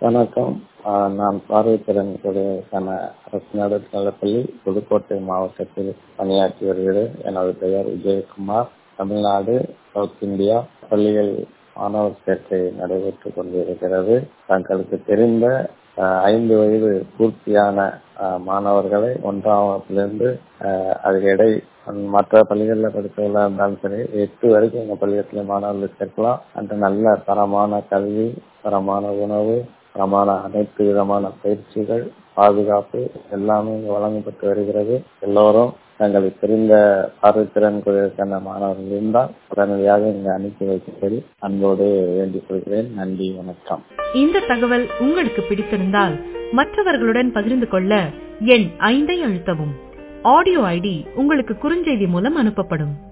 வணக்கம் ஆஹ் நான் பார்வைத்திறனுக்கான அரசு நடுநிலைப்பள்ளி புதுக்கோட்டை மாவட்டத்தில் பணியாற்றி வருகிறேன் எனது பெயர் விஜயகுமார் தமிழ்நாடு சவுத் இந்தியா பள்ளிகள் மாணவர் சேர்க்கை நடைபெற்றுக் கொண்டிருக்கிறது தங்களுக்கு தெரிந்த ஆஹ் ஐந்து வயது பூர்த்தியான ஆஹ் மாணவர்களை ஒன்றாம் வகுப்பிலிருந்து ஆஹ் அதுக்கு இடை மற்ற பள்ளிகளில் படித்தவர்களாக இருந்தாலும் சரி எட்டு வரைக்கும் எங்கள் பள்ளிக்கூடத்தில் மாணவர்கள் சேர்க்கலாம் அந்த நல்ல தரமான கல்வி தரமான உணவு தரமான அனைத்து விதமான பயிற்சிகள் பாதுகாப்பு எல்லாமே இங்கு வழங்கப்பட்டு வருகிறது எல்லோரும் தங்களுக்கு தெரிந்த பார்வைத்திறன் குறைவுக்கான மாணவர்கள் இருந்தால் உடனடியாக இங்கு அனுப்பி வைக்கும்படி அன்போடு வேண்டிக் கொள்கிறேன் நன்றி வணக்கம் இந்த தகவல் உங்களுக்கு பிடித்திருந்தால் மற்றவர்களுடன் பகிர்ந்து கொள்ள எண் ஐந்தை அழுத்தவும் ஆடியோ ஐடி உங்களுக்கு குறுஞ்செய்தி மூலம் அனுப்பப்படும்